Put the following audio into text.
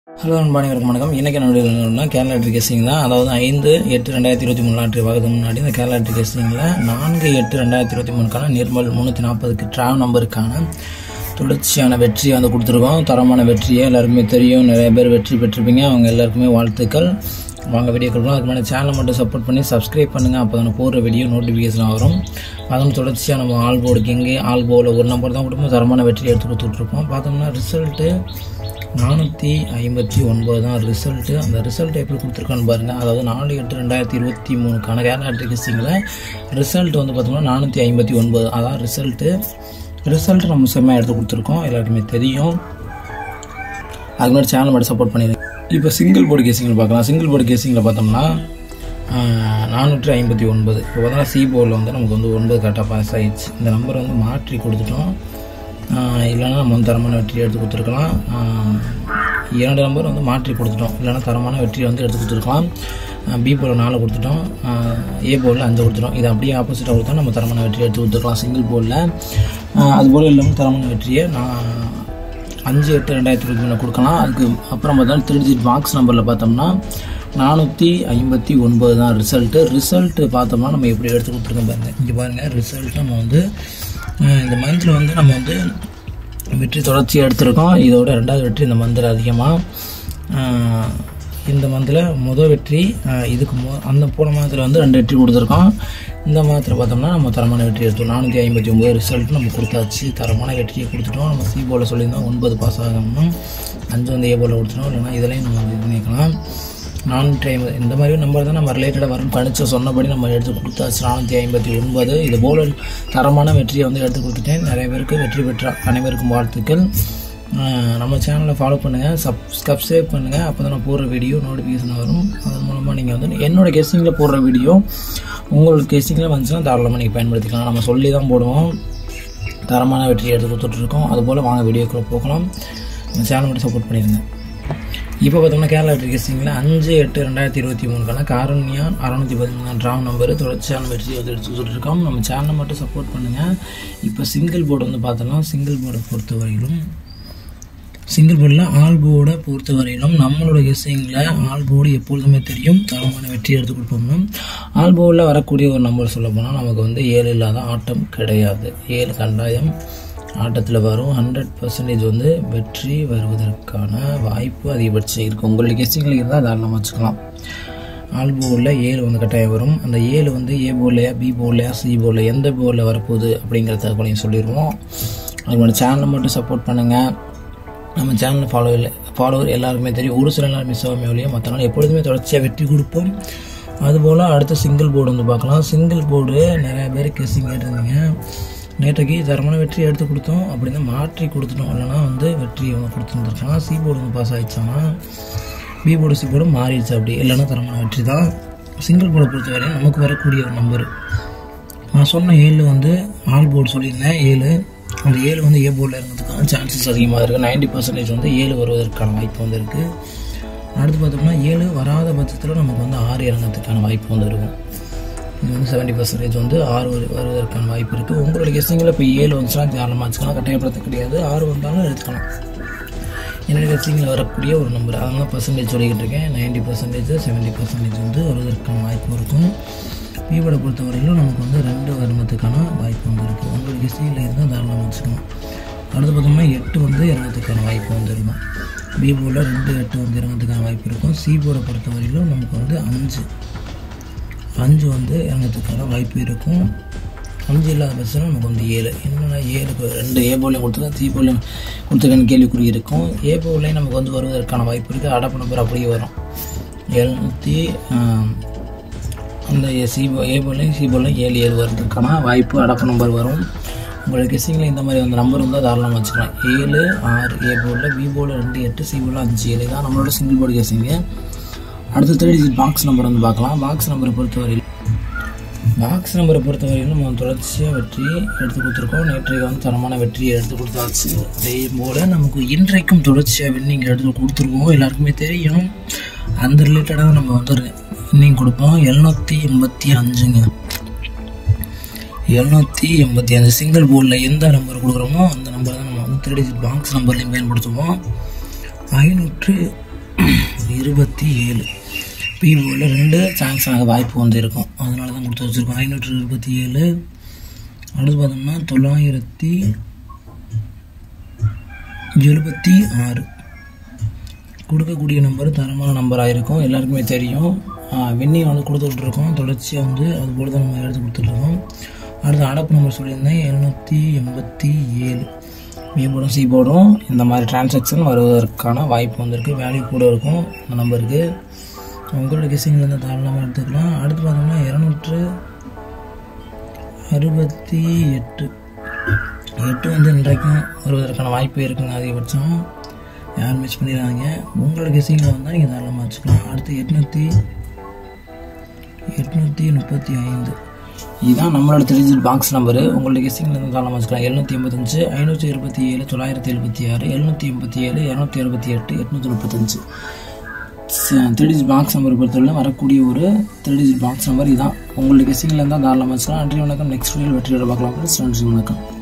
hello அன்பானிவருக்கும் வணக்கம் இன்றைக்கி என்னுடைய கேரளா லாட்ரி கெஸ்டிங் தான் அதாவது ஐந்து எட்டு ரெண்டாயிரத்தி இருபத்தி மூணு லாட்ரி பார்க்கறதுக்கு முன்னாடி இந்த கேரளா லாட்ரி கெஸ்டிங்கில் நான்கு எட்டு ரெண்டாயிரத்தி இருபத்தி மூணுக்கான நிர்மல் முந்நூற்றி நாற்பதுக்கு ட்ராவ் நம்பருக்கான தொடர்ச்சியான வெற்றியை வந்து கொடுத்துருக்கோம் தரமான வெற்றியை எல்லாருக்குமே தெரியும் நிறைய பேர் வெற்றி பெற்றிருப்பீங்க அவங்க எல்லாருக்குமே வாழ்த்துக்கள் வாங்க வீடியோ கொடுக்கலாம் அதுக்கு முன்னாடி சேனலை மட்டும் சப்போர்ட் பண்ணி சப்ஸ்கிரைப் பண்ணுங்கள் அப்போ தான் போடுற வீடியோ நோட்டிஃபிகேஷன் வரும் அதுவும் தொடர்ச்சியாக நம்ம ஆல் போர்டு கிங்கு ஆல் போர்டில் ஒரு நம்பர் தான் கொடுப்போம் தரமான வெற்றியை எடுத்து கொடுத்துட்ருப்போம் பார்த்தோம்னா ரிசல்ட்டு நானூற்றி ஐம்பத்தி ஒன்பது தான் ரிசல்ட்டு அந்த ரிசல்ட் எப்படி கொடுத்துருக்கான்னு பாருங்கள் அதாவது நாலு எட்டு ரெண்டாயிரத்தி இருபத்தி மூணுக்கான கேரளா டிகிஸ்டிங்கில் ரிசல்ட் வந்து பார்த்தோம்னா நானூற்றி ஐம்பத்தி ஒன்பது அதான் ரிசல்ட்டு ரிசல்ட் நம்ம செம்மையாக எடுத்து கொடுத்துருக்கோம் எல்லாருக்குமே தெரியும் அது மாதிரி சேனல் மட்டும் சப்போர்ட் பண்ணிடுங்க இப்போ சிங்கிள் போர்டு கேசிங்கில் பார்க்கலாம் சிங்கிள் போர்டு கேசிங்கில் பார்த்தோம்னா நானூற்றி ஐம்பத்தி ஒன்பது இப்போ பார்த்தோம்னா சி போர்டில் வந்து நமக்கு வந்து ஒன்பது கரெக்டாக பாஸ் ஆகிடுச்சு இந்த நம்பரை வந்து மாற்றி கொடுத்துட்டோம் ஆஹ் இல்லைன்னா நம்ம வந்து தரமான வெற்றி எடுத்து கொடுத்துருக்கலாம் ஆஹ் இரண்டு நம்பர் வந்து மாற்றி கொடுத்துட்டோம் இல்லைன்னா தரமான வெற்றியை வந்து எடுத்து கொடுத்துருக்கலாம் பி போர்டில் நாலு கொடுத்துட்டோம் ஏ போர்டில் அஞ்சு கொடுத்துட்டோம் இது அப்படியே ஆப்போசிட்டாக கொடுத்தா நம்ம தரமான வெற்றியை எடுத்து கொடுத்துருக்கலாம் சிங்கிள் போர்டில் அதுபோல் இல்லாமல் தரமான வெற்றியை நான் அஞ்சு எட்டு ரெண்டாயிரத்தி இருபத்தி மூணு கொடுக்கலாம் அதுக்கு அப்புறம் பார்த்தோம்னா த்ரீ டிஜிட் பாக்ஸ் நம்பரில் பார்த்தோம்னா நானூற்றி ஐம்பத்தி ஒன்பது தான் ரிசல்ட்டு ரிசல்ட்டு பார்த்தோம்னா நம்ம எப்படி எடுத்து கொடுத்துருக்கோம் பாருங்கள் இங்கே பாருங்கள் ரிசல்ட் நம்ம வந்து அஹ், இந்த மந்தில் வந்து நம்ம வந்து வெற்றி தொடர்ச்சியாக எடுத்திருக்கோம் இதோட ரெண்டாவது வெற்றி இந்த மந்தில் அதிகமாக இந்த மந்தில் முதல் வெற்றி அஹ், இதுக்கு மொ அந்த போன மாதத்தில் வந்து ரெண்டு வெற்றி கொடுத்துருக்கோம் இந்த மாதத்தில் பார்த்தோம்னா நம்ம தரமான வெற்றி எடுத்தோம் நானூற்றி ஐம்பத்தி ஒம்பது ரிசல்ட் நம்ம கொடுத்தாச்சு தரமான வெற்றியை கொடுத்துட்டோம் நம்ம சி போல சொல்லியிருந்தோம் ஒன்பது பாஸ் ஆகணும் அஞ்சு வந்து ஏ போல கொடுத்துட்டோம் இல்லைன்னா இதுலேயும் நம்ம வந்து இது பண்ணிக்கலாம் நானூற்றி ஐம்பது இந்த மாதிரி நம்பர் தான் நம்ம ரிலேட்டடாக வரும் கணிச்ச சொன்னபடி நம்ம எடுத்து கொடுத்தாச்சு நானூற்றி ஐம்பத்தி ஒன்பது இது போல் தரமான வெற்றியை வந்து எடுத்து கொடுத்துட்டேன் நிறைய பேருக்கு வெற்றி பெற்ற அனைவருக்கும் வாழ்த்துக்கள் ஆஹ் நம்ம சேனலை ஃபாலோ பண்ணுங்கள் சப் சப்ஸ்கிரைப் பண்ணுங்கள் அப்போ தான் நான் போடுற வீடியோ நோட்டிஃபிகேஷன் வரும் அதன் மூலமாக நீங்கள் வந்து என்னோடய கெஸ்டிங்கில் போடுற வீடியோ உங்களுக்கு கெஸ்டிங்கில் வந்துச்சுன்னா தாராளமாக நீங்கள் பயன்படுத்திக்கலாம் நம்ம சொல்லி தான் போடுவோம் தரமான வெற்றியை எடுத்து கொடுத்துட்ருக்கோம் அதுபோல் வாங்க வீடியோக்குள்ளே போகலாம் நம்ம சேனல் மட்டும் சப்போர்ட் பண்ணிடுங்க இப்போ பார்த்தோம்னா கேரளா டிகெஸ்டிங்கில் அஞ்சு எட்டு ரெண்டாயிரத்தி இருபத்தி மூணுக்கான காரண்யா அறநூற்றி பதிமூணாம் ட்ராவ் நம்பர் தொடர்ச்சியான வெற்றி வந்து எடுத்து கொடுத்துட்ருக்கோம் நம்ம சேனலை மட்டும் சப்போர்ட் பண்ணுங்கள் இப்போ சிங்கிள் போர்டு வந்து பார்த்தோம்னா சிங்கிள் போர்டை பொறுத்த வரையிலும் சிங்கிள் போர்டில் ஆல் போர்டை பொறுத்த வரையிலும் நம்மளோட கெஸ்ஸிங்கில் ஆல் போர்டு எப்பொழுதுமே தெரியும் தரமான வெற்றி எடுத்து கொடுப்போம்னா ஆல் போர்டில் வரக்கூடிய ஒரு நம்பர் சொல்ல போனால் நமக்கு வந்து ஏழு இல்லாத ஆட்டம் கிடையாது ஏழு கண்டாயம் ஆட்டத்தில் வரும் ஹண்ட்ரட் பர்சன்டேஜ் வந்து வெற்றி வருவதற்கான வாய்ப்பு அதிகபட்சம் இருக்குது உங்களுடைய கெஸ்ஸிங்கில் இருந்தால் தாராளமாக வச்சுக்கலாம் ஆல் போர்டில் ஏழு வந்து கட்டாயம் வரும் அந்த ஏழு வந்து ஏ போர்ட்லையா பி போர்ட்லையா சி போர்டில் எந்த போர்டில் வரப்போகுது அப்படிங்கிற தகவலையும் சொல்லிடுவோம் அதுக்கு சேனலை மட்டும் சப்போர்ட் பண்ணுங்கள் நம்ம சேனல் ஃபாலோ இல்லை ஃபாலோவர் எல்லாருக்குமே தெரியும் ஒரு சில நாள் மிஸ் ஆகாமல் ஒழிய மற்ற நாள் எப்பொழுதுமே தொடர்ச்சியாக வெற்றி கொடுப்போம் அதுபோல் அடுத்து சிங்கிள் போர்டு வந்து பார்க்கலாம் சிங்கிள் போர்டு நிறைய பேர் கெஸ்ஸிங் கேட்டிருந்தீங்க நேற்றைக்கு தரமான வெற்றி எடுத்து கொடுத்தோம் அப்படின்னு மாற்றி கொடுத்துட்டோம் இல்லைனா வந்து வெற்றி அவங்க கொடுத்துருந்துருக்காங்க சி போர்டு வந்து பாஸ் ஆகிடுச்சானா பி போர்டு சி போர்டு மாறிடுச்சு அப்படி இல்லைன்னா தரமான வெற்றி தான் சிங்கிள் போர்டை பொறுத்தவரையும் நமக்கு வரக்கூடிய ஒரு நம்பர் நான் சொன்ன ஏழு வந்து ஆல் போர்டு சொல்லியிருந்தேன் ஏழு அந்த ஏழு வந்து ஏ போர்டில் இருந்ததுக்கான சான்சஸ் அதிகமாக இருக்குது நைன்டி பர்சன்டேஜ் வந்து ஏழு வருவதற்கான வாய்ப்பு வந்து இருக்குது அடுத்து பார்த்தோம்னா ஏழு வராத பட்சத்தில் நமக்கு வந்து ஆறு இறங்கிறதுக்கான வாய்ப்பு வந்து இருக்கும் இது வந்து செவன்ட்டி பர்சன்டேஜ் வந்து ஆறு வரு- வருவதற்கான வாய்ப்பு இருக்குது உங்களுடைய கெஸ்டிங்கில் இப்போ ஏழு வந்துச்சுன்னா தாராளமாக வச்சுக்கலாம் கட்டாயப்படுத்த கிடையாது ஆறு வந்தாலும் எடுத்துக்கலாம் என்னோட கெஸ்டிங்கில் வரக்கூடிய ஒரு நம்பர் அதனால பர்சன்டேஜ் சொல்லிக்கிட்டு இருக்கேன் நைன்ட்டி பர்சன்டேஜ் செவன்ட்டி பர்சன்டேஜ் வந்து வருவதற்கான வாய்ப்பு இருக்கும் பீவோட பொறுத்தவரையிலும் நமக்கு வந்து ரெண்டு வருமத்துக்கான வாய்ப்பு வந்து இருக்குது உங்களுக்கு கெஸ்டிங்கில் இருந்தால் தாராளமாக வச்சுக்கலாம் அடுத்து பார்த்தோம்னா எட்டு வந்து இறங்கிறதுக்கான வாய்ப்பு வந்து இருக்கும் பி போர்டில் ரெண்டு எட்டு வந்து இறங்கிறதுக்கான வாய்ப்பு இருக்கும் சி போர்டை பொறுத்தவரையிலும் நமக்கு வந்து அஞ்சு அஞ்சு வந்து இறங்கிறதுக்கான வாய்ப்பு இருக்கும் அஞ்சு இல்லாத பட்சம் நமக்கு வந்து ஏழு என்னென்னா ஏழுக்கு ரெண்டு ஏ போலையும் கொடுத்துருக்கேன் சி போலையும் கொடுத்துருக்கேன்னு கேள்விக்குறி இருக்கும் ஏ போலையும் நமக்கு வந்து வருவதற்கான வாய்ப்பு இருக்குது அடப்பு நம்பர் அப்படியே வரும் எழுநூற்றி அந்த சி ஏ போலையும் சி போலையும் ஏழு ஏழு வர்றதுக்கான வாய்ப்பு அடப்பு நம்பர் வரும் உங்களுக்கு கெஸ்ஸிங்கில் இந்த மாதிரி அந்த நம்பர் இருந்தால் தாராளமாக வச்சுக்கலாம் ஏழு ஆறு ஏ போர்டில் பி போர்டில் ரெண்டு எட்டு சி போர்டில் அஞ்சு ஏழு தான் நம்மளோட சிங்கிள் போர்டு கெஸ்ஸிங்கு அடுத்து த்ரீ டிஜிட் பாக்ஸ் நம்பர் வந்து பார்க்கலாம் பாக்ஸ் நம்பரை பொறுத்தவரையில் பாக்ஸ் நம்பரை பொறுத்தவரையிலும் நம்ம தொடர்ச்சியாக வெற்றி எடுத்து கொடுத்துருக்கோம் நேற்றைக்கு வந்து தரமான வெற்றியை எடுத்து கொடுத்தாச்சு அதே போல் நமக்கு இன்றைக்கும் தொடர்ச்சியாக வின்னிங் எடுத்து கொடுத்துருக்கோம் எல்லாருக்குமே தெரியும் அந்த ரிலேட்டடாக நம்ம வந்து வின்னிங் கொடுப்போம் எழுநூற்றி எண்பத்தி அஞ்சுங்க எழுநூற்றி எண்பத்தி அஞ்சு சிங்கிள் போர்டில் எந்த நம்பர் கொடுக்குறோமோ அந்த நம்பர் தான் நம்ம வந்து த்ரீ டிஜிட் பாக்ஸ் நம்பர்லையும் பயன்படுத்துவோம் ஐநூற்று இருபத்தி ஏழு பிஓவில் ரெண்டு சாங்ஷன் ஆக வாய்ப்பு வந்து இருக்கும் அதனால தான் கொடுத்து வச்சுருக்கோம் ஐநூற்று இருபத்தி ஏழு அடுத்து பார்த்தோம்னா தொள்ளாயிரத்தி எழுபத்தி ஆறு கொடுக்கக்கூடிய நம்பர் தரமான நம்பராக இருக்கும் எல்லாருக்குமே தெரியும் வின்னிங் வந்து கொடுத்துட்ருக்கோம் தொடர்ச்சியாக வந்து அது போல தான் நம்ம எடுத்து கொடுத்துட்ருக்கோம் அடுத்து அடப்பு நம்பர் சொல்லியிருந்தேன் எழுநூற்றி எண்பத்தி ஏழு பி போர்டும் சி போர்டும் இந்த மாதிரி டிரான்சாக்ஷன் வருவதற்கான வாய்ப்பு வந்திருக்கு வேல்யூ கூட இருக்கும் இந்த நம்பருக்கு உங்களோட கெஸிங்கில் இருந்து தாராளமாக எடுத்துக்கலாம் அடுத்து பார்த்தோம்னா இரநூற்று அறுபத்தி எட்டு எட்டு வந்து இன்றைக்கும் வருவதற்கான வாய்ப்பு இருக்குங்க அதிகபட்சம் யாரும் மிஸ் பண்ணிடுறாங்க உங்களோட கெஸிங்கில் வந்தால் நீங்கள் தாராளமாக வச்சுக்கலாம் அடுத்து எட்நூற்றி எட்நூற்றி முப்பத்தி ஐந்து இதுதான் நம்மளோட த்ரீ பாக்ஸ் நம்பரு உங்களோட கெஸிங்கில் இருந்து தாராளமாக வச்சுக்கலாம் எழுநூற்றி எண்பத்தஞ்சு ஐநூற்றி இருபத்தி ஏழு தொள்ளாயிரத்தி எழுபத்தி ஆறு எழுநூற்றி எண்பத்தி ஏழு இரநூத்தி அறுபத்தி எட்டு எட்நூற்றி முப்பத்தஞ்சு த்ரீ பாக்ஸ் நம்பர் பொறுத்தவரை வரக்கூடிய ஒரு த்ரீ பாக்ஸ் நம்பர் இதுதான் உங்களுடைய கெஸிங்கில் இருந்தால் தாராளமாக வச்சுக்கலாம் நன்றி வணக்கம் நெக்ஸ்ட் வீடியோ வெற்றியோட பார்க்கலாம் ஃப்ரெண்ட்ஸ் நன்றி வணக்கம்